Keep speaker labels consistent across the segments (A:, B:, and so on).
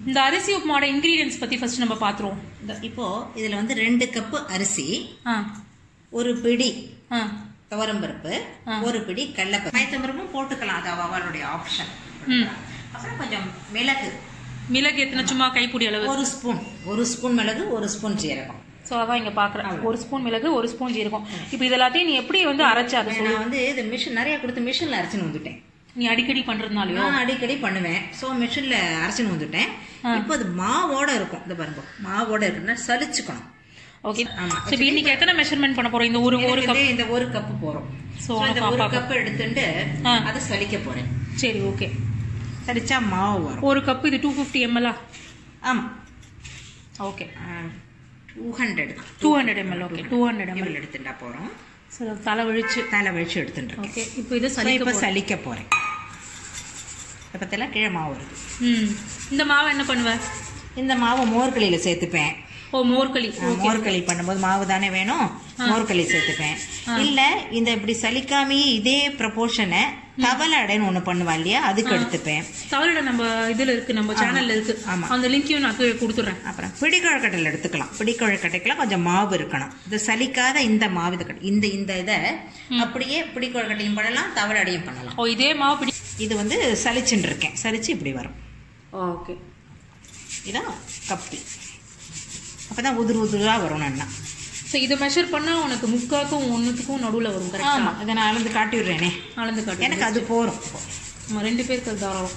A: இந்த அரிசி உப்புமாவோட இன்கிரீடியன்ஸ் பத்தி ஃபர்ஸ்ட் நம்ம பாத்துருவோம்
B: இந்த இப்போ இதுல வந்து ரெண்டு கப்பு அரிசி
A: ஆ
B: ஒரு பிடி
A: ஆ
B: துவரம்பருப்பு ஒரு பிடி கடலைப்பருப்பு பயத்தம்பருப்பும் போட்டுக்கலாம் அது அவளுடைய ஆப்ஷன்
A: ம்.
B: அப்புறம் கொஞ்சம் மிளகு
A: மிளகு எத்தனை சும்மா கைப்பிடி அளவு
B: ஒரு ஸ்பூன் ஒரு ஸ்பூன் மிளகு ஒரு ஸ்பூன் ஜீரகம்
A: ஸோ அதான் இங்க பாக்குறேன் ஒரு ஸ்பூன் மிளகு ஒரு ஸ்பூன் ஜீரகம் இப்போ இது எல்லாத்தையும் நீ எப்படி வந்து அரைச்ச அதை சொல்லு
B: நான் வந்து இது மிஷின் நிறைய கொடுத்து மிஷின்ல அரைச்சுன்னு வந்துட்டேன்
A: நீ அடிக்கடி பண்றதுனாலயோ
B: நான் அடிக்கடி பண்ணுவேன் ஸோ மிஷின்ல அரைச்சுன்னு வந்துட்டேன் இப்போ அது மாவோட இருக்கும் இந்த பாருங்க மாவோட இருக்குன்னா சலிச்சுக்கணும்
A: ஓகே
B: ஆமா.
A: ஸோ இப்போ இன்னைக்கு எத்தனை மெஷர்மெண்ட் பண்ண போறோம் இந்த ஒரு ஒரு
B: எனக்கு இது இந்த ஒரு கப் போறோம்
A: So,
B: So, இந்த ஒரு
A: பாப்பாக்கு.
B: கப் எடுத்துட்டு
A: ஆ.
B: அதை சலிக்க போறேன்
A: சரி ஓகே
B: சலிச்சா மாவு வரும்
A: ஒரு கப் இது டூ ஃபிஃப்டி எம்எல்ஆ
B: ஆமா
A: okay
B: two hundred
A: two hundred ml okay two hundred ml
B: இவ்வளவு எடுத்துட்டா போறோம்
A: ஸோ தலை விழிச்சு
B: தலை வச்சு எடுத்துட்டு இருக்கேன்
A: ஓகே இப்போ இது
B: So,
A: சலிக்க
B: இப்ப
A: போறோம்.
B: சலிக்க போறேன் இதை பத்தியெல்லாம் கீழே மாவு வருது
A: ம் இந்த மாவை என்ன பண்ணுவ
B: இந்த மாவு மோர்களியில சேர்த்துப்பேன்
A: ஓ மோர்களி
B: நான் மோர்களி பண்ணும்போது மாவு தானே வேணும் மோர்களி சேர்த்துப்பேன் இல்ல இந்த இப்படி சலிக்காமையே இதே ப்ரப்போர்ஷனை தவளை அடைன்னு ஒண்ணு பண்ணுவா இல்லையா அதுக்கு எடுத்துப்பேன்
A: தவறோட நம்ம இதுல இருக்கு நம்ம சேனல்ல இருக்கு
B: ஆமா.
A: அந்த லிங்கையும் நான் கீழே கொடுத்துட்றேன்
B: அப்புறம் பிடிக்கொழக்கட்டையில் எடுத்துக்கலாம் பிடிக்கொழக்கட்டைக்கெல்லாம் கொஞ்சம் மாவு இருக்கணும் இது சலிக்காத இந்த மாவு இது கிடை- இந்த இந்த இதை அப்படியே பிடிக்கொழக்கட்டையும் பண்ணலாம் தவளை அடையும் பண்ணலாம்
A: ஓ இதே மாவு பிடி
B: இது வந்து சலிச்சுட்டு இருக்கேன் சலிச்சு இப்படி வரும்
A: ஓகே
B: இதான் கப்பி அப்பதான் உதிர் உதிரா வரும் நல்லா
A: ஸோ இதை மெஷர் பண்ணா உனக்கு முக்காக்கும் ஒன்றுத்துக்கும் நடுவுல வரும் கரெக்டா
B: ஆமா இதை நான் அளந்து காட்டி விடுறேனே
A: அளந்து காட்டு
B: எனக்கு அது போரும்
A: நம்ம ரெண்டு பேருக்கு அது தாராளம்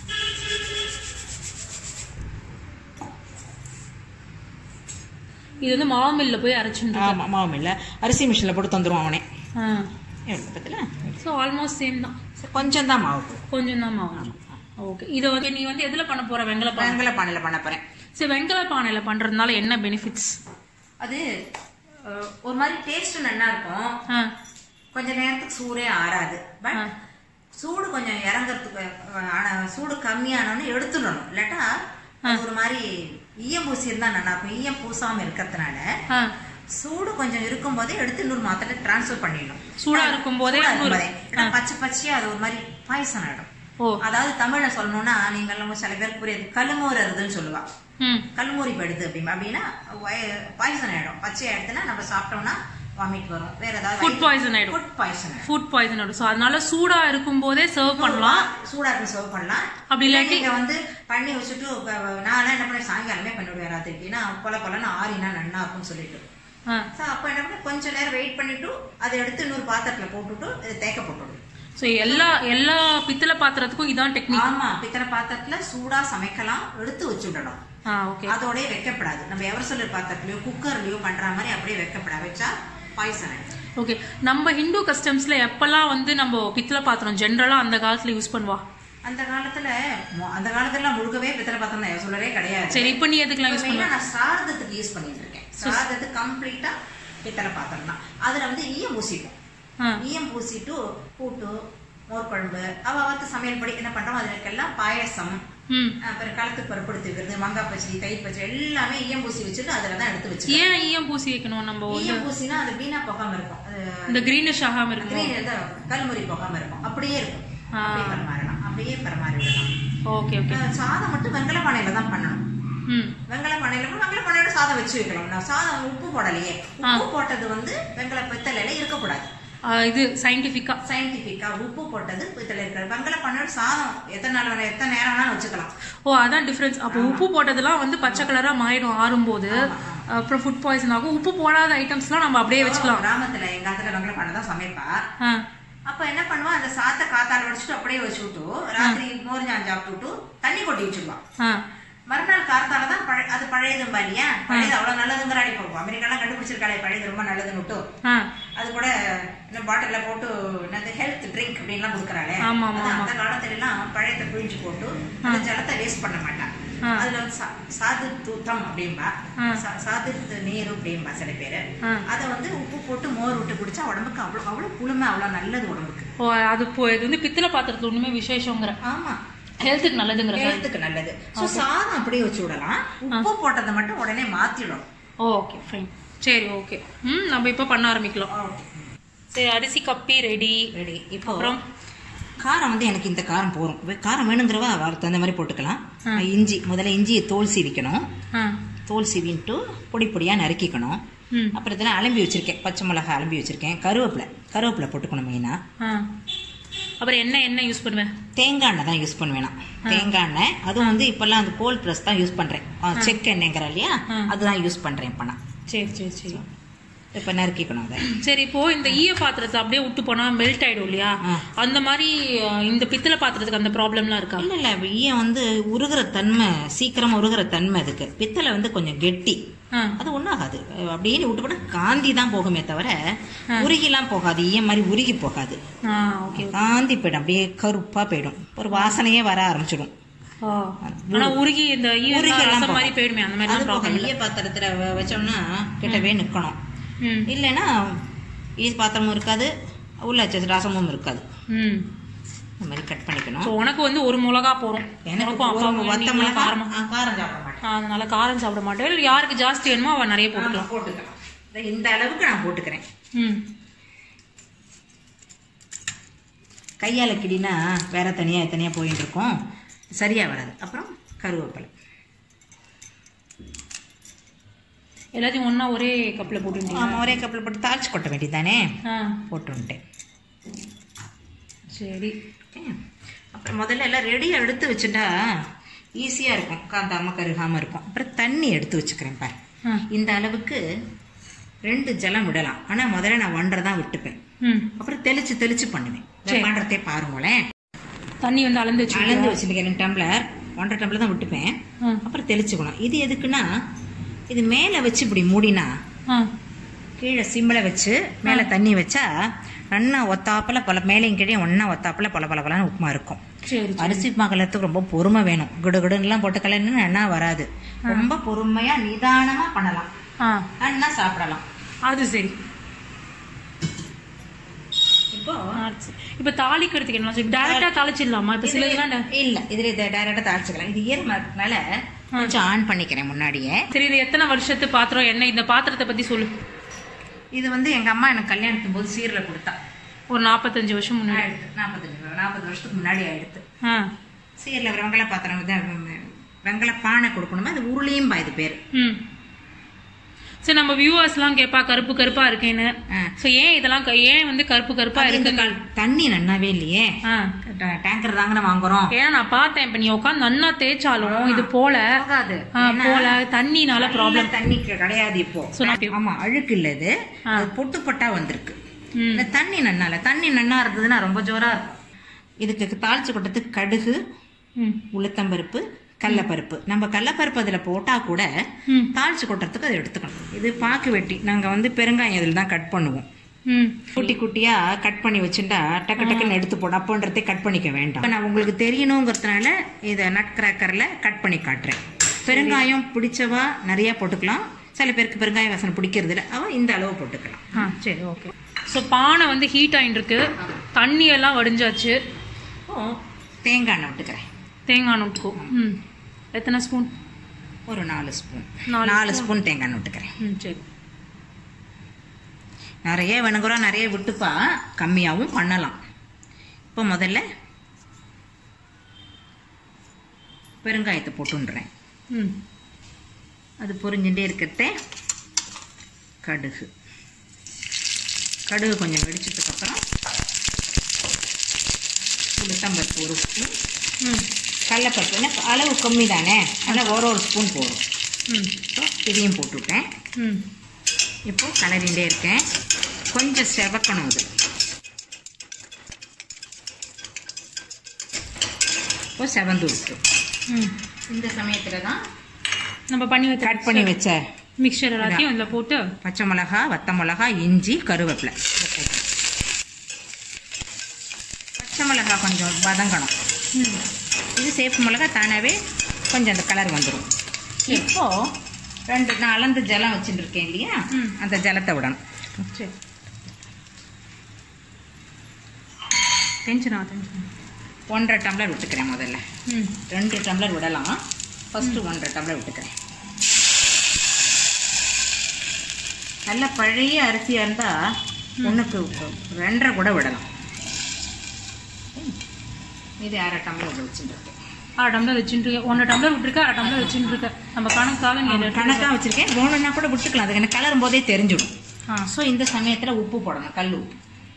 A: இது வந்து மாமில்ல போய் அரைச்சுட்டு
B: ஆமா மாவும் இல்ல அரிசி மிஷின்ல போட்டு தந்துருவான் அவனே
A: ஆ
B: எவ்வளவு பத்தில
A: ஸோ ஆல்மோஸ்ட் சேம் தான்
B: கொஞ்சம் தான் மாவு போடும்
A: கொஞ்சம் தான் மாவு ஓகே இதை வந்து நீ வந்து எதுல பண்ண போற வெங்கல பானை
B: வெங்கல பானையில பண்ண போறேன்
A: சரி வெங்கல பானையில பண்றதுனால என்ன பெனிஃபிட்ஸ்
B: அது அஹ், ஒரு மாதிரி டேஸ்ட் நல்லா இருக்கும்
A: ஆ
B: கொஞ்ச நேரத்துக்கு சூடே ஆறாது பட்
A: ஆ.
B: சூடு கொஞ்சம் இறங்கறதுக்கு அஹ், ஆனா சூடு கம்மியானோன்னு எடுத்துடணும் இல்லாட்டா அது ஒரு மாதிரி ஈயம் பூசி இருந்தா நல்லா இருக்கும் ஈயம் பூசாம இருக்கிறதுனால
A: ஆ
B: சூடு கொஞ்சம் இருக்கும் போதே எடுத்து இன்னொரு மாத்திரை டிரான்ஸ்ஃபர் பண்ணிடணும்
A: சூடா இருக்கும் போதே
B: சூடா
A: இன்னொரு-
B: இருக்கும்போதே. ஏன்னா பச்சை பச்சையா அது ஒரு மாதிரி பாயசம் ஆயிடும்
A: ஓ
B: அதாவது தமிழ்ல சொல்லணும்னா நீங்க எல்லாம் சில பேருக்கு புரியாது கல்லுமோறுதுன்னு சொல்லுவா
A: ம்
B: கல்முறி படுது அப்படிமா அப்படின்னா பாய்சன் ஆயிடும் பச்சை ஆயிடுச்சுன்னா நம்ம சாப்பிட்டோம்னா வாமிட் வரும் வேற ஏதாவது
A: Food poison ஆயிடும்.
B: ஃபுட் பாய்சன்
A: ஃபுட் பாய்சன் ஆகும் ஸோ அதனால சூடா இருக்கும் போதே சர்வ் பண்ணலாம்
B: சூடா இருக்கு சர்வ் பண்ணலாம்
A: அப்படி இல்லாட்டி-
B: நீங்க வந்து பண்ணி வச்சுட்டு நான் என்ன பண்ணேன் சாயங்காலமே பண்ணிவிடுவேன் ராத்திரிக்கு ஏன்னா கொல கொலன்னு ஆறினா நன்னா இருக்கும்னு சொல்லிட்டு
A: ஆ
B: ஸோ அப்போ என்ன பண்ண கொஞ்ச நேரம் வெயிட் பண்ணிட்டு அதை எடுத்து இன்னொரு பாத்திரத்துல போட்டுட்டு இதை தேக்க போட்டுடும்
A: ஸோ எல்லா எல்லா பித்தளை பாத்திரத்துக்கும் இதான் டெக்னிக்
B: ஆமா பித்தளை பாத்திரத்துல சூடா சமைக்கலாம் எடுத்து வச்சுடணும்
A: ஆ ஓகே
B: அதோடய வைக்கப்படாது நம்ம எவர் சொல்லர் பாத்திரத்துலயோ குக்கர்லயோ பண்ற மாதிரி அப்படியே வைக்கப்படாது வச்சா பாய்சன் ஆயிடும்
A: ஓகே நம்ம ஹிந்து கஸ்டம்ஸ்ல எப்பெல்லாம் வந்து நம்ம பித்தளை பாத்திரம் ஜென்ரலா அந்த காலத்துல யூஸ் பண்ணுவா
B: அந்த காலத்துல மொ- அந்த காலத்துல முழுக்கவே பித்தளை பாத்திரம் தான் சொல்லவே கிடையாது
A: சரி இப்போ நீ எதுக்கெல்லாம் யூஸ்
B: மெயினா நான் சாதத்துக்கு யூஸ் பண்ணிட்டு இருக்கேன் சாதத்துக்கு கம்ப்ளீட்டா பித்தளை பாத்திரம் தான் அதுல வந்து ஈயம் பூசிப்போம்
A: ஆ
B: ஈயம் பூசிட்டு கூட்டு மோர் குழம்பு அவ அவத்து சமையல் படி என்ன பண்றோம் அதுக்கெல்லாம் பாயசம்
A: ம்
B: அப்புறம் களத்து பருப்பு எடுத்து வைக்கிறது மங்காய் பச்சடி தயிர் பச்சடி எல்லாமே ஈயம் பூசி வச்சுட்டு அதுல தான் எடுத்து வச்சு
A: ஏன் ஈயம் பூசி வைக்கணும் நம்ம வந்து
B: ஈயம் பூசினா அது வீணா போகாம இருக்கும் அது
A: இந்த கிரீனிஷ் ஆகாம இருக்கும்
B: green இது கல்முறி போகாம இருக்கும் அப்படியே இருக்கும்
A: ஆ.
B: அப்படியே பரிமாறலாம் அப்படியே பரிமாறி விடலாம்
A: ஓகே ஓகே
B: அஹ் சாதம் மட்டும் வெங்கல பானையில தான் பண்ணணும்
A: ம்
B: வெங்கல பானையில கூட வெங்கல பானையோட சாதம் வச்சு வைக்கலாம் நான் சாதம் உப்பு போடலையே உப்பு போட்டது வந்து வெங்கல பித்தளையில இருக்கக்கூடாது
A: ஆ, இது சயின்டிஃபிக்கா
B: சயின்டிபிக்கா உப்பு போட்டது பித்தளை இருக்கிற வெங்கல பானையோட சாதம் எத்தனை நாள் வேணா எத்தனை நேரம் வேணாலும் வச்சுக்கலாம்
A: ஓ அதான் டிஃபரன்ஸ் அப்போ உப்பு போட்டதெல்லாம் வந்து பச்சை கலரா மாறிடும் ஆறும்போது அப்புறம் ஃபுட் பாய்சன் ஆகும் உப்பு போடாத ஐட்டம்ஸ்லாம் நம்ம அப்படியே வச்சுக்கலாம்
B: கிராமத்துல எங்க ஆத்துல வெங்கல பானை தான் சமைப்பா
A: ஆ
B: அப்ப என்ன பண்ணுவா அந்த சாத்தை காத்தால வடிச்சுட்டு அப்படியே வச்சு விட்டு ராத்திரி மோர் ஞான் சாப்பிட்டு விட்டு தண்ணி கொட்டி வச்சிருவா
A: ஆ
B: மறுநாள் கார்த்தால தான் பழைய அது பழையதும்பா இல்லையா பழையது அவ்வளவு நல்லதுங்கிறாடி போகும் அமெரிக்காலாம் கண்டுபிடிச்சிருக்காளே பழையது ரொம்ப நல்லதுன்னு விட்டு
A: ஆ
B: அது கூட என்ன பாட்டில்ல போட்டு என்னது ஹெல்த் ட்ரிங்க் அப்படின்லாம் கொடுக்குறாளே
A: ஆமா, ஆமா,
B: அது அந்த காலத்துல எல்லாம் பழையத்தை பிழிஞ்சு போட்டு அந்த ஜலத்தை வேஸ்ட் பண்ண மாட்டான்
A: ஆ.
B: அதுல வந்து சா- சாது தூத்தம் அப்படிம்பா
A: ஆ.
B: சா- சாது நீர் அப்படிம்பா சில பேரு
A: ஆ.
B: அதை வந்து உப்பு போட்டு மோர் விட்டு குடிச்சா உடம்புக்கு அவ்வளவு அவ்வளவு குளுமை அவ்வளவு நல்லது உடம்புக்கு
A: ஓ அது போ இது வந்து பித்தளை பாத்திரத்துல ஒண்ணுமே விசேஷங்கிற
B: ஆமா
A: ஹெல்த்துக்கு நல்லதுங்கிற
B: ஹெல்த்துக்கு நல்லது சோ சாதம் அப்படியே வச்சு விடலாம் உப்பு போட்டதை மட்டும் உடனே மாத்திடணும்
A: ஓகே ஃபைன் சரி ஓகே ம் நம்ம இப்போ பண்ண ஆரம்பிக்கலாம் சரி அரிசி கப்பி ரெடி
B: ரெடி இப்போ
A: அப்புறம்
B: காரம் வந்து எனக்கு இந்த காரம் போரும் வே- காரம் வேணுங்கிறவா அதுக்கு தகுந்த மாதிரி போட்டுக்கலாம் இஞ்சி முதல்ல இஞ்சியை தோல் சீவிக்கணும்
A: ஆ
B: தோல் சீவின்ட்டு பொடி பொடியாக நறுக்கிக்கணும்
A: ம்
B: அப்புறம் இதெல்லாம் அலம்பி வச்சிருக்கேன் பச்சை மிளகாய் அலம்பி வச்சிருக்கேன் கருவேப்பிலை கருவேப்பிலை போட்டுக்கணும் மெயினாக
A: ஆ அப்புறம் என்ன எண்ணெய் யூஸ் பண்ணுவேன்
B: தேங்காய் எண்ணெய் தான் யூஸ் பண்ணுவேன் நான் தேங்காய் எண்ணெய் அதுவும் வந்து இப்போல்லாம் அந்த கோல்ட் ப்ரெஸ் தான் யூஸ் பண்ணுறேன் செக் எண்ணெய்ங்கிற இல்லையா அதுதான் யூஸ் பண்ணுறேன் இப்போ நான்
A: சரி சரி சரி
B: இப்போ நறுக்கிக்கணும் அதை
A: சரி இப்போ இந்த ஈய பாத்திரத்தை அப்படியே விட்டு போனா மெல்ட் ஆயிடும் இல்லையா
B: ஆ.
A: அந்த மாதிரி அஹ், இந்த பித்தளை பாத்திரத்துக்கு அந்த ப்ராப்ளம்லாம் இருக்கா
B: இல்லை இல்லை ஈயம் வந்து உருகிற தன்மை சீக்கிரமாக உருகிற தன்மை அதுக்கு பித்தளை வந்து கொஞ்சம் கெட்டி
A: ஆ
B: அது ஒன்றும் ஆகாது அப்படின்னு விட்டு போனா காந்தி தான் போகுமே தவிர உருகிலாம் போகாது ஈயம் மாதிரி உருகி போகாது
A: ஆ ஓகே
B: காந்தி போயிடும் அப்படியே கருப்பாக போயிடும் ஒரு வாசனையே வர ஆரம்பிச்சிடும்
A: ஆ ஆனா உருகி இந்த ஈய
B: உருகெல்லாம்
A: ரசம் மாதிரி போயிடுமே அந்த
B: அது
A: மாதிரி
B: போக
A: ப்ராப்ளம்
B: ஈய பாத்திரத்துல வ- வச்சோம்னா கிட்டவே நிக்கணும்
A: ம்
B: இல்லைன்னா ஈ பாத்திரமும் இருக்காது உள்ள வச்ச ரசமும் இருக்காது
A: ம்
B: இந்த மாதிரி கட் பண்ணிக்கணும்
A: ஸோ உனக்கு வந்து ஒரு மிளகா போறோம்
B: எனக்கு
A: உனக்கும்
B: ஒரு
A: அப்பாவுக்கும்
B: வத்த
A: நீங்களும்
B: மிளகா
A: காரமா
B: ஆ, காரம் சாப்பிட மாட்டேன்
A: ஆ, அதனால காரம் சாப்பிட மாட்டேன் இல்லை யாருக்கு ஜாஸ்தி வேணுமோ அவன் நிறைய போட்டுக்கலாம்
B: ஆமா, போட்டுக்கலாம் இந்த- இந்த அளவுக்கு நான் போட்டுக்கிறேன்
A: ம்
B: கையால கிடினா வேற தனியா தனியா போயிட்டு இருக்கும் சரியா வராது அப்புறம் கருவேப்பிலை
A: எல்லாத்தையும் ஒண்ணா ஒரே கப்ல போட்டுட்டீங்க
B: ஆமா ஒரே கப்பில் போட்டு தாளிச்சு கொட்ட வேண்டியதானே
A: ஆ
B: போட்டுன்ட்டேன்
A: சரி
B: ஓகே. அப்புறம் முதல்ல எல்லாம் ரெடியாக எடுத்து வச்சுட்டா ஈஸியாக இருக்கும் காந்தாம கருகாமல் இருக்கும் அப்புறம் தண்ணி எடுத்து வச்சுக்கிறேன் பாரு
A: ஆ
B: இந்த அளவுக்கு ரெண்டு ஜலம் விடலாம் ஆனால் முதல்ல நான் ஒன்றரை தான் விட்டுப்பேன்
A: ம்
B: அப்புறம் தெளிச்சு தெளிச்சு பண்ணுவேன் இதை பண்ணுறதே பாருங்களேன்
A: தண்ணி வந்து அளந்து வச்சு
B: அளந்து வச்சுருக்கேன் ரெண்டு டம்ளர் ஒன்றரை டம்ளர் தான் விட்டுப்பேன்
A: ஆ
B: அப்புறம் தெளிச்சுக்கணும் இது எதுக்குன்னா இது மேலே வச்சு இப்படி மூடினா
A: ஆ
B: கீழே சிம்மில் வச்சு மேலே தண்ணி வச்சா ஒன்றா ஒத்தாப்பில் பல மேலேயும் கீழே ஒன்றா ஒத்தாப்பில் பல பல பலன்னு உப்புமா இருக்கும்
A: சரி
B: அரிசி உப்புமா கலத்துக்கு ரொம்ப பொறுமை வேணும் குடுகுடுன்னுலாம் போட்டு கலன்னு எண்ணா வராது ரொம்ப பொறுமையா நிதானமா பண்ணலாம்
A: ஆ
B: அண்ணா சாப்பிடலாம்
A: அது சரி
B: இப்போ
A: ஆ, சரி. இப்ப தாளிக்கிறதுக்கு என்ன சொல்லி டைரக்டா தாளிச்சிடலாமா இப்ப சில இதெல்லாம் ட-
B: இல்ல இதுல இதை டைரக்டா தாளிச்சுக்கலாம் இது ஈரமாக்கனால கொஞ்சம் ஆன் பண்ணிக்கிறேன் முன்னாடியே
A: சரி இது எத்தனை வருஷத்து பாத்திரம் என்ன இந்த பாத்திரத்தை பத்தி சொல்லு
B: இது வந்து எங்க அம்மா எனக்கு கல்யாணத்துக்கு போது சீர்ல கொடுத்தா
A: ஒரு நாற்பத்தஞ்சு வருஷம் முன்னாடி
B: ஆயிடுத்து நாற்பத்தஞ்சு நாற்பது வருஷத்துக்கு முன்னாடி ஆயிடுத்து
A: ஆ
B: சீர்ல வெங்கல பாத்திரம் வந்து வெங்கல பானை கொடுக்கணுமா அது உருளியும் இது பேரு
A: ம் சரி நம்ம வியூவர்ஸ்லாம் கேட்பா கருப்பு கருப்பா இருக்கேன்னு
B: ஆ.
A: சோ ஏன் இதெல்லாம் க- ஏன் வந்து கருப்பு கருப்பா
B: இந்த
A: இருக்கு
B: கால் தண்ணி நன்னாவே இல்லையே
A: ஆ
B: டே- டேங்கர் தாங்கன்னு வாங்குறோம்
A: ஏன்னா நான் பார்த்தேன் இப்ப நீ உட்காந்து நன்னா தேய்ச்சாலும் இது போல
B: போகாது
A: ஆ, போல தண்ணினால ப்ராப்ளம்
B: நல்ல தண்ணி கிடையாது இப்போ
A: So, நான்
B: ஆமா அழுக்கு இல்ல இது அது பொட்டு பொட்டா வந்திருக்கு
A: ம்.
B: இந்த தண்ணி நன்னால தண்ணி நன்னா இருந்ததுன்னா ரொம்ப ஜோரா இருக்கும் இதுக்கு தாளிச்சு கொட்டத்துக்கு கடுகு
A: ம்
B: உளுத்தம்பருப்பு கடலப்பருப்பு நம்ம கடலப்பருப்பு அதில் போட்டா கூட
A: ம்.
B: தாளிச்சு கொட்டுறதுக்கு அதை எடுத்துக்கணும் இது பாக்கு வெட்டி நாங்க வந்து பெருங்காயம் இதில் தான் கட் பண்ணுவோம்
A: ம்
B: குட்டி குட்டியா கட் பண்ணி வச்சுட்டா டக்கு டக்குன்னு எடுத்து போடும் அப்போன்றதே கட் பண்ணிக்க வேண்டாம் இப்ப நான் உங்களுக்கு தெரியணுங்கிறதுனால இதை நட் கிராக்கர்ல கட் பண்ணி காட்டுறேன் பெருங்காயம் பிடிச்சவா நிறைய போட்டுக்கலாம் சில பேருக்கு பெருங்காய வாசனை பிடிக்கிறது இல்லை அவ இந்த அளவு போட்டுக்கலாம்
A: ஆ சரி ஓகே ஸோ பானை வந்து ஹீட் ஆயிட்டு இருக்கு தண்ணி எல்லாம் வடிஞ்சாச்சு
B: இப்போ தேங்காய் எண்ணெய் விட்டுக்கிறேன்
A: தேங்காய் நுட்டுக்கும் ம் எத்தனை ஸ்பூன்
B: ஒரு நாலு ஸ்பூன்
A: நாலு
B: நாலு ஸ்பூன் தேங்காய் எண்ணெய் விட்டுக்கிறேன்
A: ம் சரி
B: நிறைய வேணுங்கிறோ நிறைய விட்டுப்பா கம்மியாகவும் பண்ணலாம் இப்போ முதல்ல பெருங்காயத்தை போட்டுன்றேன்
A: ம்
B: அது பொரிஞ்சுட்டே இருக்கட்டே கடுகு கடுகு கொஞ்சம் வெடிச்சதுக்கப்புறம் உளுத்தம்பருப்பு ஒரு ஸ்பூன்
A: ம்
B: கடலப்பருப்பு ஏன்னா அளவு கம்மி தானே அதனால் ஒரு ஒரு ஸ்பூன் போடும்
A: ம்
B: இப்போ இதையும் போட்டுவிட்டேன்
A: ம்
B: இப்போ கலரிண்டே இருக்கேன் கொஞ்சம் செவக்கணும் அது இப்போ செவந்து விட்டு
A: ம்
B: இந்த சமயத்தில் தான்
A: நம்ம பண்ணி வச்ச
B: கட் பண்ணி வச்ச
A: மிக்சர் எல்லாத்தையும் இதில் போட்டு
B: பச்சை மிளகா வத்த மிளகா இஞ்சி கருவேப்பிலை பச்சை மிளகா கொஞ்சம் வதங்கணும்
A: ம்
B: இது சேப்பு மிளகா தானாகவே கொஞ்சம் அந்த கலர் வந்துடும் இப்போ ரெண்டு நான் அளந்து ஜலம் வச்சுட்டு இருக்கேன் இல்லையா
A: ம்.
B: அந்த ஜலத்தை விடணும்
A: சரி டென்ஷன் ஆகும் டென்ஷன்
B: ஒன்றரை டம்ளர் விட்டுக்கிறேன் முதல்ல
A: ம்
B: ரெண்டு டம்ளர் விடலாம் ஃபஸ்ட்டு ஒன்றரை டம்ளர் விட்டுக்கிறேன் நல்ல பழைய அரிசியாக இருந்தால் ஒன்றுக்கு ரெண்டரை கூட விடலாம் இது அரை டம்ளர் வச்சுட்டு
A: அரை டம்ளர் வச்சுட்டு ஒன்றரை டம்ளர் விட்டுருக்க அரை டம்ளர் வச்சுட்டு இருக்க நம்ம கணக்காக நீ அதை எடுத்து-
B: கணக்காக வச்சுருக்கேன் வேணும்னா கூட விட்டுக்கலாம் அதுக்கு எனக்கு கலரும் போதே தெரிஞ்சிடும்
A: ஆ
B: ஸோ இந்த சமயத்தில் உப்பு போடணும் கல் உப்பு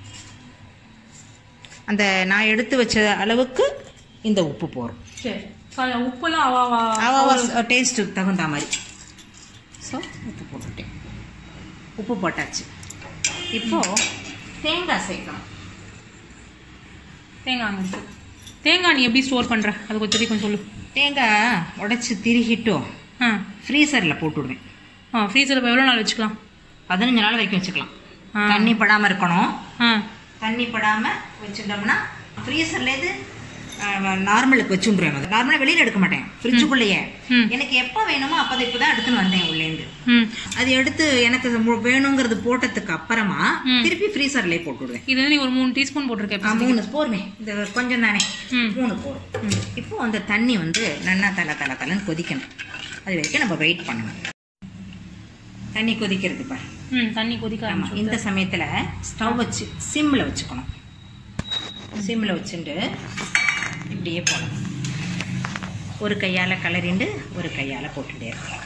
B: அந்த நான் எடுத்து வச்ச அளவுக்கு இந்த உப்பு போடும்
A: சரி சரி, உப்புலாம் அவ அவ-
B: அவாவா டேஸ்ட்டுக்கு தகுந்த மாதிரி ஸோ உப்பு போட்டுட்டேன் உப்பு போட்டாச்சு இப்போ தேங்காய் சேர்க்கணும்
A: தேங்காய் அங்கே இருக்கு தேங்காய் நீ எப்படி ஸ்டோர் பண்ற அது கொஞ்சம் கொஞ்சம் சொல்லு
B: தேங்காய் உடைச்சி திருகிட்டும்
A: ஆ
B: ஃப்ரீசரில் போட்டுவிடுவேன்
A: ஆ ஃப்ரீசரில் இப்போ எவ்வளோ நாள் வச்சுக்கலாம்
B: பதினஞ்சு நாள் வரைக்கும் வச்சுக்கலாம்
A: ஆ.
B: தண்ணி படாமல் இருக்கணும்
A: ஆ
B: தண்ணி படாமல் வச்சுட்டோம்னா ஃப்ரீசர்லேருந்து நார்மலுக்கு வச்சுருவேன் நார்மலாக வெளியில் எடுக்க மாட்டேன் ஃப்ரிட்ஜுக்குள்ளேயே
A: ம்.
B: எனக்கு எப்போ வேணுமோ அப்போ இப்போ தான் எடுத்துன்னு வந்தேன் உள்ளேருந்து
A: ம்
B: அது எடுத்து எனக்கு அது மு- வேணுங்கிறது போட்டதுக்கு அப்புறமா
A: ம்.
B: திருப்பி ஃப்ரீசர்லேயே போட்டு விடுவேன்
A: இது வந்து நீ ஒரு மூணு டீஸ்பூன் போட்டிருக்க
B: ஆ,
A: இப்போ
B: மூணு போருமே இந்த கொஞ்சம் தானே
A: ம்.
B: மூணு போரும் இப்போ அந்த தண்ணி வந்து நன்னா தலை தலை தலைன்னு கொதிக்கணும் அது வரைக்கும் நம்ம வெயிட் பண்ணணும் தண்ணி கொதிக்கிறது பாரு
A: ம் தண்ணி கொதிக்க
B: ஆமா
A: ஆரம்பிச்சு
B: இந்த சமயத்துல ஸ்டவ் வச்சு சிம்ல வச்சுக்கணும் சிம்ல வச்சுட்டு இப்படியே போடணும் ஒரு கையால கலரிண்டு ஒரு கையால போட்டுட்டே இருக்கலாம்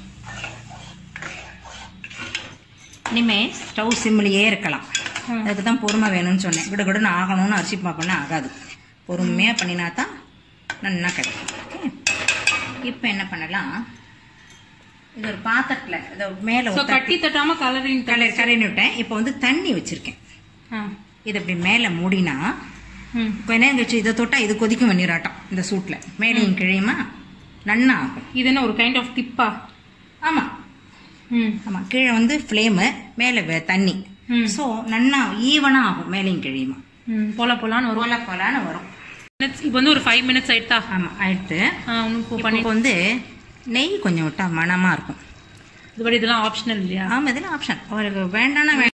B: இனிமே ஸ்டவ் சிம்லயே இருக்கலாம்
A: ம்.
B: அதுக்கு தான் பொறுமை வேணும்னு சொன்னேன் விட விடன்னு ஆகணும்னு அரிசி பண்ண ஆகாது பொறுமையா பண்ணினா தான் நல்லா கிடைக்கும் ஓகே இப்போ என்ன பண்ணலாம் இது ஒரு பாத்திரத்துல இதை மேலே
A: ஸோ கட்டி தட்டாம கலரிங்
B: கலர் கரைன்னு விட்டேன் இப்போ வந்து தண்ணி வச்சிருக்கேன்
A: ஆ
B: இது இப்படி மேலே மூடினா
A: ம்
B: கொஞ்ச நேரம் கழிச்சு இதை தொட்டா இது கொதிக்கும் வெந்நீராட்டம் இந்த சூட்டில் மேலேயும் கிழியுமா நன்னா ஆகும்
A: இது என்ன ஒரு கைண்ட் ஆஃப் டிப்பா
B: ஆமாம்
A: ம்
B: ஆமாம் கீழே வந்து ஃப்ளேமு மேலே வே- தண்ணி
A: ம்
B: ஸோ நன்னா ஈவனாக ஆகும் மேலேயும் கிழியுமா
A: ம் போல போலான்னு வரும்
B: போல போலான்னு வரும்
A: மினிட்ஸ் இப்போ வந்து ஒரு ஃபைவ் மினிட்ஸ் ஆயிட்டா
B: ஆமாம் ஆயிடுத்து
A: ஆ இன்னும் இப்போ பண்ணி
B: இப்போ வந்து நெய் கொஞ்சம் விட்டா மணமாக இருக்கும்
A: இதுபடி இதெல்லாம் ஆப்ஷனல் இல்லையா
B: ஆமாம் இதெல்லாம் ஆப்ஷன் அவருக்கு வேண்டாம்னா வே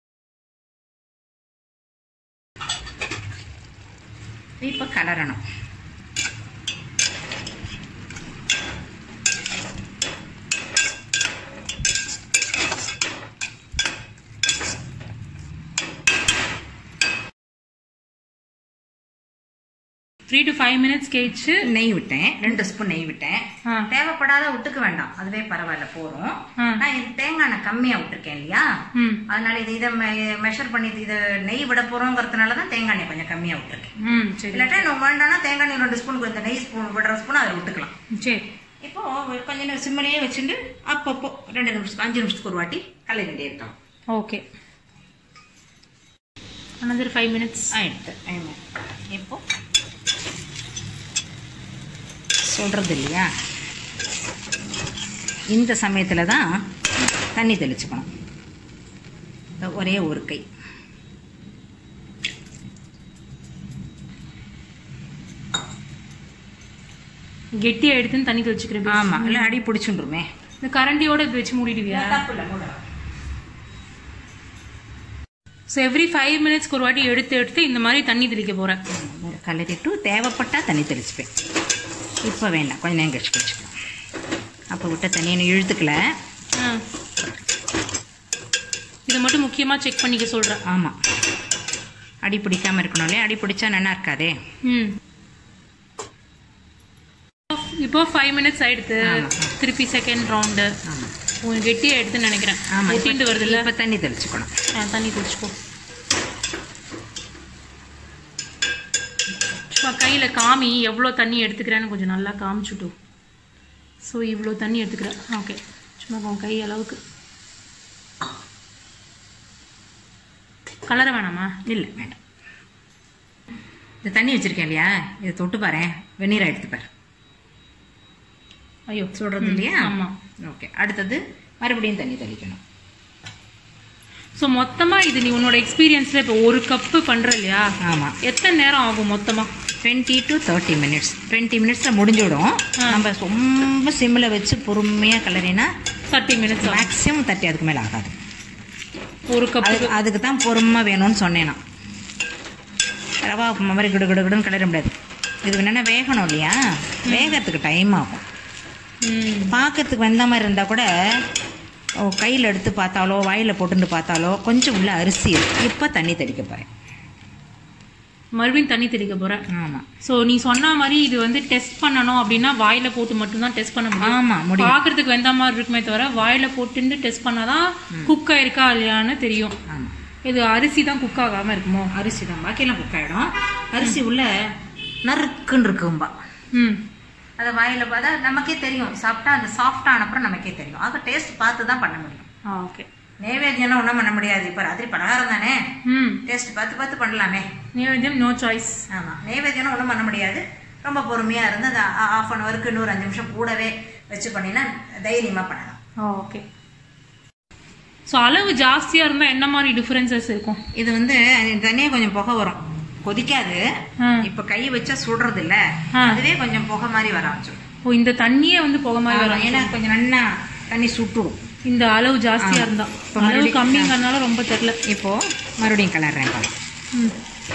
B: இப்போ கலரணும்
A: த்ரீ டு ஃபைவ் மினிட்ஸ் கழிச்சு
B: நெய் விட்டேன் ரெண்டு ஸ்பூன் நெய் விட்டேன்
A: ஆ
B: தேவைப்படாத விட்டுக்க வேண்டாம் அதுவே பரவாயில்ல போதும்
A: ஆ.
B: நான் இது தேங்காய் நான் கம்மியாக விட்டுருக்கேன் இல்லையா
A: ம்
B: அதனால இது இதை மெஷர் பண்ணி இதை நெய் விட போகிறோங்கிறதுனால தான் தேங்காய் எண்ணெய் கொஞ்சம் கம்மியாக விட்டுருக்கேன்
A: ம் சரி
B: இல்லாட்டா நம்ம வேண்டாம்னா தேங்காய் எண்ணெய் ரெண்டு ஸ்பூன் கொஞ்சம் நெய் ஸ்பூன் விடுற ஸ்பூன் அதை விட்டுக்கலாம்
A: சரி
B: இப்போ கொஞ்ச நேரம் சிம்மலையே வச்சுட்டு அப்பப்போ ரெண்டு நிமிஷத்துக்கு அஞ்சு நிமிஷத்துக்கு ஒரு வாட்டி கலரிட்டே இருக்கலாம்
A: ஓகே அனதர் ஃபைவ் மினிட்ஸ்
B: ஆயிடுத்து ஆமாம் இப்போ சொல்கிறது இல்லையா இந்த சமயத்தில் தான் தண்ணி தெளிச்சுக்கணும் இந்த ஒரே ஒரு கை
A: கெட்டியா எடுத்துன்னு தண்ணி தெளிச்சுக்கிறேன்
B: ஆமாம் இல்லை அடி பிடிச்சுண்டுருமே
A: இந்த கரண்டியோட இப்படி வச்சு மூடிடுவியா ஸோ எவ்ரி ஃபைவ் மினிட்ஸ்க்கு ஒரு வாட்டி எடுத்து எடுத்து இந்த மாதிரி தண்ணி தெளிக்க போறேன்
B: கலரிட்டு தேவைப்பட்டா தண்ணி தெளிச்சுப்பேன் இப்போ வேண்டாம் கொஞ்ச நேரம் கழிச்சு வச்சுக்கலாம் அப்போ விட்ட தண்ணி இன்னும் இழுத்துக்கல
A: ஆ. இதை மட்டும் முக்கியமா செக் பண்ணிக்க சொல்றேன்
B: ஆமாம் அடி பிடிக்காம இருக்கணும் இல்லையா அடி பிடிச்சா நல்லா இருக்காதே
A: ம் இப்போ ஃபைவ் மினிட்ஸ் ஆயிடுத்து
B: ஆமா.
A: திருப்பி செகண்ட் ரவுண்டு
B: ஆமாம்
A: கொஞ்சம் கெட்டியா எடுத்து நினைக்கிறேன்
B: ஆமாம்
A: ஒட்டிட்டு வருது இல்ல
B: இப்போ தண்ணி தெளிச்சுக்கணும்
A: தண்ணி தெளிச்சுக்கோ சும்மா கையில காமி எவ்வளோ தண்ணி எடுத்துக்கிறேன்னு கொஞ்சம் நல்லா காமிச்சுட்டு ஸோ இவ்வளோ தண்ணி எடுத்துக்கிறேன் ஓகே சும்மா உன் கை அளவுக்கு கலர வேணாமா
B: இல்லை வேண்டாம் இந்த தண்ணி வச்சிருக்கேன் இல்லையா இதை தொட்டு பாரு வெந்நீரை எடுத்து பாரு
A: ஐயோ
B: சொல்றது இல்லையா
A: ஆமா
B: ஓகே அடுத்தது மறுபடியும் தண்ணி தெளிக்கணும்
A: ஸோ மொத்தமா இது நீ உன்னோட எக்ஸ்பீரியன்ஸ்ல இப்போ ஒரு கப்பு பண்ற இல்லையா
B: ஆமாம்
A: எத்தனை நேரம் ஆகும் மொத்தமா
B: twenty to thirty minutes twenty மினிட்ஸில் முடிஞ்சிடும் நம்ம ரொம்ப சிம்மில் வச்சு பொறுமையாக கிளறினா
A: தேர்ட்டி மினிட்ஸ் ஆகும்
B: மேக்ஸிமம் தட்டி அதுக்கு மேலே ஆகாது
A: ஒரு கப்பு
B: அதுக்கு அதுக்கு தான் பொறுமை வேணும்னு சொன்னேன் நான் ரவா உப்புமா மாதிரி கிடு கிடு கிடுன்னு கிளற முடியாது இது என்னென்னா வேகணும் இல்லையா வேகறதுக்கு டைம் ஆகும்
A: ம்
B: பார்க்கறதுக்கு வெந்த மாதிரி இருந்தால் கூட கையில் எடுத்து பார்த்தாலோ வாயில் போட்டுட்டு பார்த்தாலோ கொஞ்சம் உள்ள அரிசி இருக்கு இப்போ தண்ணி தெளிக்க போகிறேன்
A: மறுபடியும் தண்ணி தெளிக்க போறேன்
B: ஆமாம்
A: சோ நீ சொன்ன மாதிரி இது வந்து டெஸ்ட் பண்ணணும் அப்படின்னா வாயில போட்டு மட்டும்தான் டெஸ்ட் பண்ண முடியும்
B: ஆமாம் முடியும்
A: பாக்குறதுக்கு வெந்த மாதிரி இருக்குமே தவிர வாயில போட்டுட்டு டெஸ்ட் பண்ணாதான் குக் ஆயிருக்கா இல்லையான்னு தெரியும்
B: ஆமாம்
A: இது அரிசி தான் குக் ஆகாம இருக்குமோ
B: அரிசி தான் பாக்கியெல்லாம் குக் ஆகிடும் அரிசி உள்ள நறுக்குன்னு இருக்கும்பா
A: ம்
B: அதை வாயில் பார்த்தா நமக்கே தெரியும் சாப்பிட்டா அந்த சாஃப்டான அப்புறம் நமக்கே தெரியும் ஆக டேஸ்ட் பார்த்து தான் பண்ண முடியும்
A: ஆ ஓகே
B: நைவேத்தியம்னா ஒன்றும் பண்ண முடியாது இப்போ ராத்திரி பலகாரம் தானே
A: ம்
B: டேஸ்ட் பார்த்து பார்த்து பண்ணலாமே
A: நைவேத்தியம் நோ சாய்ஸ்
B: ஆமாம் நைவேத்தியம்னா ஒன்றும் பண்ண முடியாது ரொம்ப பொறுமையாக இருந்து அந்த ஆஃப் அன் ஹவருக்கு இன்னொரு அஞ்சு நிமிஷம் கூடவே வச்சு பண்ணினா தைரியமாக பண்ணலாம்
A: ஓகே ஸோ அளவு ஜாஸ்தியா இருந்தா என்ன மாதிரி டிஃபரன்சஸ் இருக்கும்
B: இது வந்து தனியாக கொஞ்சம் புகை வரும் கொதிக்காது
A: ம்.
B: இப்போ கை வச்சா சுடுறது இல்ல
A: ஆ.
B: அதுவே கொஞ்சம் புகை மாதிரி வர ஆரம்பிச்சிடும்
A: ஓ இந்த தண்ணியே வந்து புகை மாதிரி வரும்
B: ஏன்னா கொஞ்சம் நல்லா தண்ணி சுட்டுடும்
A: இந்த அளவு ஜாஸ்தியா இருந்தா
B: இப்ப
A: அளவு
B: மறுபடியும்
A: கம்மிங்கிறதுனால ரொம்ப தெரியல
B: இப்போ மறுபடியும் கலர்றேன் பாருங்க
A: ம்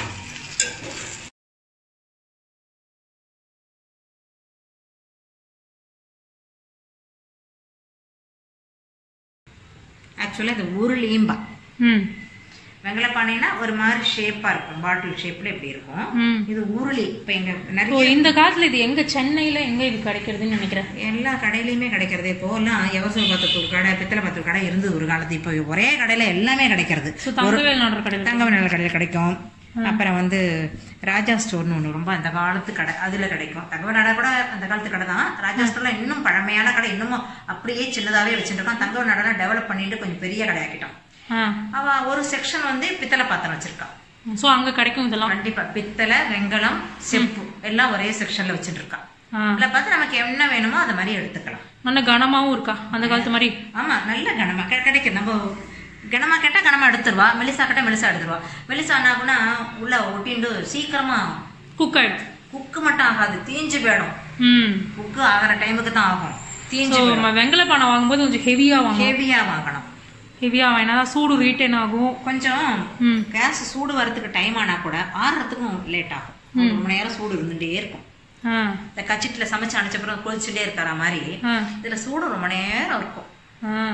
B: ஆக்சுவலாக இது உருளியும்பா
A: ம்
B: வெங்கலப்பானைனா ஒரு மாதிரி ஷேப்பா இருக்கும் பாட்டில் ஷேப்ல இப்படி இருக்கும்
A: ம்
B: இது உருளி இப்போ எங்க
A: ஸோ
B: நிறைய
A: இந்த காலத்துல இது எங்க சென்னையில எங்க இது கிடைக்கிறதுன்னு நினைக்கிறேன்
B: எல்லா கடையிலயுமே கிடைக்கிறது இப்போ எல்லாம் எவசோ பாத்திரத்தூள் கடை பித்தளை பாத்திரத்தூள் கடை இருந்தது ஒரு காலத்து இப்போ ஒரே கடையில எல்லாமே கிடைக்கிறது
A: ஸோ தங்கவேல் நாடர் கடையில்
B: தங்க நல்ல கடையில் கிடைக்கும் அப்புறம் வந்து ராஜா ஸ்டோர்னு ஒன்று ரொம்ப அந்த காலத்து கடை அதில் கிடைக்கும் தங்கவ நடை கூட அந்த காலத்து கடை தான் ராஜா ஸ்டோர்ல இன்னும் பழமையான கடை இன்னமும் அப்படியே சின்னதாகவே வச்சுருக்கோம் தங்கவ நடை டெவலப் பண்ணிட்டு கொஞ்சம் பெரிய கடையாக்கிட்டோம்
A: ஆ
B: அவ ஒரு செக்ஷன் வந்து பித்தளை பாத்திரம் வச்சிருக்கா
A: ஸோ அங்க கிடைக்கும் இதெல்லாம்
B: கண்டிப்பா பித்தளை வெங்கலம் செப்பு எல்லாம் ஒரே செக்ஷன்ல வச்சுட்டு இருக்கா
A: ஆ
B: அதில் பார்த்து நமக்கு என்ன வேணுமோ அதை மாதிரி எடுத்துக்கலாம்
A: நல்ல கனமாவும் இருக்கா அந்த காலத்து மாதிரி
B: ஆமா நல்ல கனமா கிடை- கிடைக்கும் நம்ம கனமா கேட்டா கனமா எடுத்துருவா மெலிசா கேட்டா மெலிசா எடுத்துருவா மெலிசா ஆனாக்குன்னா உள்ள ஒட்டிண்டு சீக்கிரமா
A: குக் ஆயிடும்
B: குக்கு மட்டும் ஆகாது தீஞ்சு போயிடும்
A: ம்
B: குக்கு ஆகிற டைமுக்கு தான் ஆகும் தீஞ்சு
A: ஸோ நம்ம வெங்கல பானை வாங்கும்போது கொஞ்சம் ஹெவியா வாங்கணும்
B: ஹெவியா வாங்கணும்
A: ஹெவியா வாங்கினா சூடு ரீட்டைன் ஆகும்
B: கொஞ்சம்
A: ம்
B: கேஸ் சூடு வரதுக்கு டைம் ஆனா கூட ஆறுறதுக்கும் லேட் ஆகும் ஒரு மணி நேரம் சூடு இருந்துட்டே இருக்கும்
A: ஆ
B: இந்த கச்சிட்டுல சமைச்சு அனுப்பிச்ச பிறகு கொதிச்சுட்டே இருக்கிற மாதிரி
A: ஆ
B: இதுல சூடு ரொம்ப நேரம் இருக்கும்
A: ஆ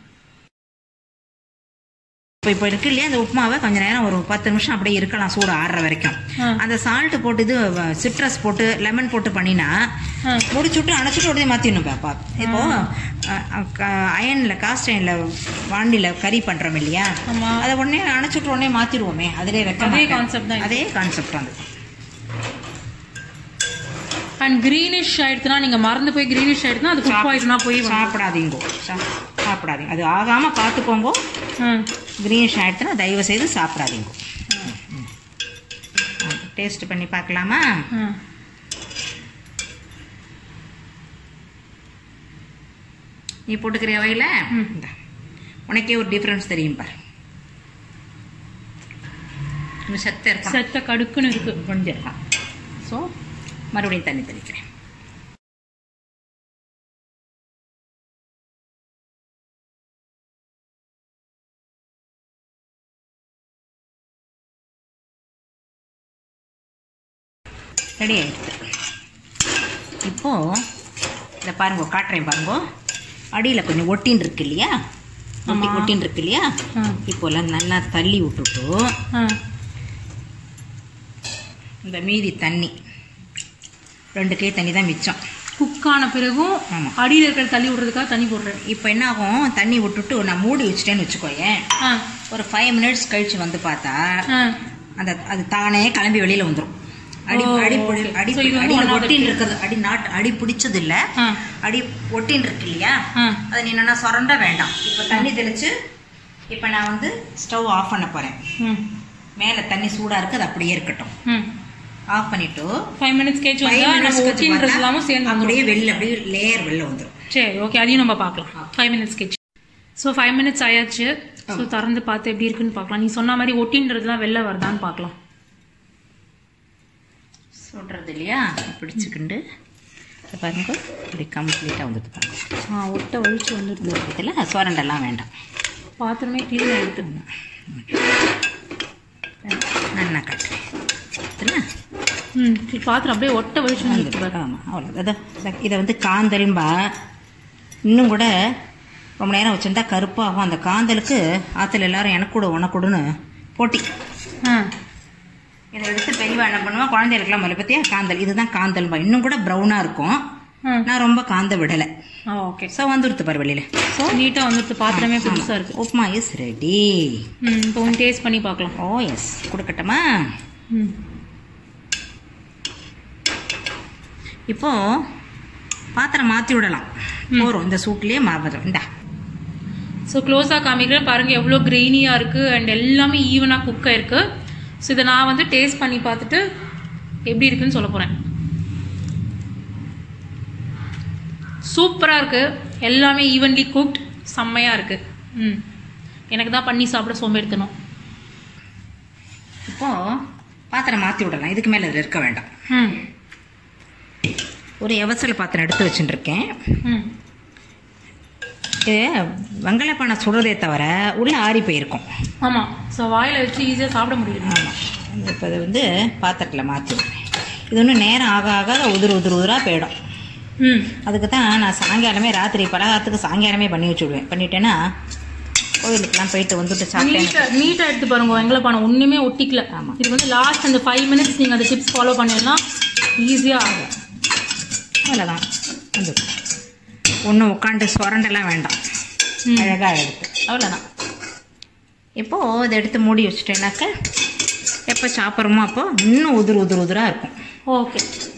B: இப்போ இப்போ இருக்கு இல்லையா அந்த உப்புமாவை கொஞ்ச நேரம் ஒரு பத்து நிமிஷம் அப்படியே இருக்கலாம் சூடு ஆறுற வரைக்கும்
A: ஆ.
B: அந்த சால்ட் போட்டு இது சிட்ரஸ் போட்டு லெமன் போட்டு பண்ணினா
A: ஆ.
B: முடிச்சுட்டு அணைச்சிட்டு உடனே மாற்றிடணும் பாப்பா இப்போ அயனில் காஸ்ட் அயனில் வாண்டியில் கறி பண்ணுறோம் இல்லையா
A: ஆமா
B: அதை உடனே அணைச்சிட்டு உடனே மாற்றிடுவோமே அதிலே வைக்க
A: அதே
B: மாட்டேன்.
A: கான்செப்ட் தான்
B: அதே கான்செப்ட் வந்து
A: அண்ட் கிரீனிஷ் ஆயிடுச்சுன்னா நீங்க மறந்து போய் கிரீனிஷ் ஆயிடுச்சுன்னா அது ஃபுட் பாய்சனா போய் வந்து-
B: சாப்பிடாதீங்கோ சா- சாப்பிடாதீங்க அது ஆகாமல் பார்த்துக்கோங்க
A: ஆ.
B: கிரீனிஷ் ஆயிடுச்சுன்னா தயவு செய்து சாப்பிடாதீங்க டேஸ்ட் பண்ணி பார்க்கலாமா
A: ஆ.
B: நீ போட்டுக்கிறிய வகையில்
A: ம்.
B: உனக்கே ஒரு டிஃப்ரென்ஸ் தெரியும் பாரு இன்னும் செத்த இருக்கான்
A: செத்த கடுக்குன்னு இருக்கு
B: கொஞ்சம் இருக்கான் ஸோ மறுபடியும் தண்ணி தெளிக்கிறேன் ரெடி ஆயிடுச்சு இப்போ இதை பாருங்க காட்டுறேன் பாருங்க அடியில் கொஞ்சம் ஒட்டின்னு இருக்கு இல்லையா ஒட்டி
A: ஆமா.
B: ஒட்டின்னு இருக்கு இல்லையா
A: ஆ.
B: இப்போல்லாம் நல்லா தள்ளி விட்டுட்டு
A: ஆ.
B: இந்த மீதி தண்ணி ரெண்டு கை தண்ணி தான் மிச்சம்
A: குக்கான பிறகும்
B: ஆமா.
A: அடியில் இருக்கிற தள்ளி விடுறதுக்காக தண்ணி போடுறேன்
B: இப்போ என்ன ஆகும் தண்ணி விட்டுட்டு நான் மூடி வச்சுட்டேன்னு வச்சுக்கோயேன்
A: ஆ.
B: ஒரு ஃபைவ் மினிட்ஸ் கழிச்சு வந்து பார்த்தா
A: ஆ.
B: அந்த அது தானே கிளம்பி வெளியில வந்துடும் அடி
A: ஓ,
B: அடி புடி-
A: okay.
B: அடி
A: So இது வந்து
B: அடியில்
A: one of the
B: ஒட்டின்னு இருக்கிறது அடி நாட்டு அடி பிடிச்சது இல்ல
A: ஆ.
B: அடி ஒட்டின்னு இருக்கு இல்லையா
A: ஆ.
B: அதை நீ என்னன்னா சுரண்ட வேண்டாம் இப்போ தண்ணி தெளிச்சு இப்போ நான் வந்து ஸ்டவ் ஆஃப் பண்ண போறேன்
A: ம்.
B: மேலே தண்ணி சூடா இருக்கு அது அப்படியே இருக்கட்டும்
A: ம்.
B: ஆஃப் பண்ணிட்டு
A: ஃபைவ் மினிட்ஸ் கேச்சு
B: five
A: வந்தா
B: minutes
A: நம்ம
B: கழிச்சு
A: ஒட்டின்றது
B: பார்த்தா
A: இல்லாம சேர்ந்து
B: அப்படியே வெளில அப்படியே லேயர் வெளில வந்துடும்
A: சரி ஓகே அதையும் நம்ம பார்க்கலாம் ஃபைவ் மினிட்ஸ் கேச்சு ஸோ ஃபைவ் மினிட்ஸ் ஆயாச்சு ஸோ திறந்து பார்த்து எப்படி இருக்குன்னு பார்க்கலாம் நீ சொன்ன மாதிரி ஒட்டின்றதுலாம் வெளில வருதான்னு பார்க்கலாம்
B: சுடுறது இல்லையா பிடிச்சிக்கிண்டு இதை பாருங்க இப்படி கம்ப்ளீட்டாக வந்துட்டு பாருங்க
A: ஆ ஒட்ட வழிச்சு வந்துடுது
B: இந்த இடத்துல சுரண்டெல்லாம் வேண்டாம்
A: பாத்திரமே க்ளீன் ஆகிடுது
B: நல்லா காட்டுறேன் சரிங்களா?
A: ம் பாத்திரம் அப்படியே ஒட்ட வழிச்சு வந்துடுது பாரு.
B: ஆமாம் அவ்வளோ இதை இதை வந்து காந்தலும்பா இன்னும் கூட ரொம்ப நேரம் வச்சுருந்தா கருப்பாகும் அந்த காந்தலுக்கு ஆற்றுல எல்லாரும் எனக்கு கூட உனக்கு கூடன்னு போட்டி
A: ஆ
B: இதை எடுத்து பெரியவா என்ன பண்ணுவா குழந்தைகளுக்குலாம் முதல்ல பற்றியா காந்தல் இதுதான் காந்தல் இன்னும் கூட ப்ரௌனாக இருக்கும்
A: ம்
B: நான் ரொம்ப காந்த விடலை
A: ஆ ஓகே
B: ஸோ வந்துடுத்து பாரு வெளியில்
A: ஸோ நீட்டாக வந்துட்டு பாத்திரமே புதுசாக இருக்கு
B: உப்புமா இஸ் ரெடி
A: ம் இப்போ டேஸ்ட் பண்ணி பார்க்கலாம்
B: ஓ எஸ் கொடுக்கட்டுமா
A: ம்
B: இப்போ பாத்திரம் மாற்றி விடலாம் போகிறோம் இந்த சூட்லேயே மாத்திரம் இந்தா
A: ஸோ க்ளோஸாக காமிக்கிறேன் பாருங்க எவ்வளோ கிரெயினியாக இருக்குது அண்ட் எல்லாமே ஈவனாக குக் ஆயிருக்கு ஸோ இதை நான் வந்து டேஸ்ட் பண்ணி பார்த்துட்டு எப்படி இருக்குன்னு சொல்ல போகிறேன் சூப்பராக இருக்குது எல்லாமே ஈவன்லி குக்ட் செம்மையாக இருக்குது ம் எனக்கு தான் பண்ணி சாப்பிட சோம்பேறித்தணும்
B: இப்போ பாத்திரம் மாற்றி விடலாம் இதுக்கு மேலே இதில் இருக்க வேண்டாம்
A: ம்
B: ஒரு எவசல் பாத்திரம் எடுத்து வச்சுட்டுருக்கேன்
A: ம்
B: இது வெங்கலப்பானை சுடுறதே தவிர உள்ளே ஆறி போயிருக்கும்
A: ஆமாம் ஸோ வாயில் வச்சு ஈஸியாக சாப்பிட முடியும்
B: ஆமாம் இப்போ இது வந்து பாத்திரத்தில் மாற்றி இது ஒன்றும் நேரம் ஆக ஆக உதிர் உதிர் உதிராக போயிடும்
A: ம்
B: அதுக்கு தான் நான் சாயங்காலமே ராத்திரி பலகாரத்துக்கு சாயங்காலமே பண்ணி வச்சு விடுவேன் பண்ணிட்டேன்னா கோவிலுக்குலாம் போயிட்டு வந்துட்டு சாப்பிட்டேன்
A: நீட்டாக நீட்டாக எடுத்து பாருங்க வெங்கல பானை ஒன்றுமே ஒட்டிக்கல
B: ஆமா.
A: இது வந்து லாஸ்ட் அந்த ஃபைவ் மினிட்ஸ் நீங்கள் அந்த டிப்ஸ் ஃபாலோ பண்ணிடலாம் ஈஸியாக ஆகும்
B: அவ்வளோதான் வந்து ஒன்றும் உட்காந்து சுரண்டெல்லாம் வேண்டாம்
A: ம்.
B: அழகாக எடுத்து அவ்வளோதான் இப்போது இதை எடுத்து மூடி வச்சுட்டேனாக்க எப்போ சாப்பிட்றோமோ அப்போ இன்னும் உதிர் உதிர் உதிராக இருக்கும்
A: ஓகே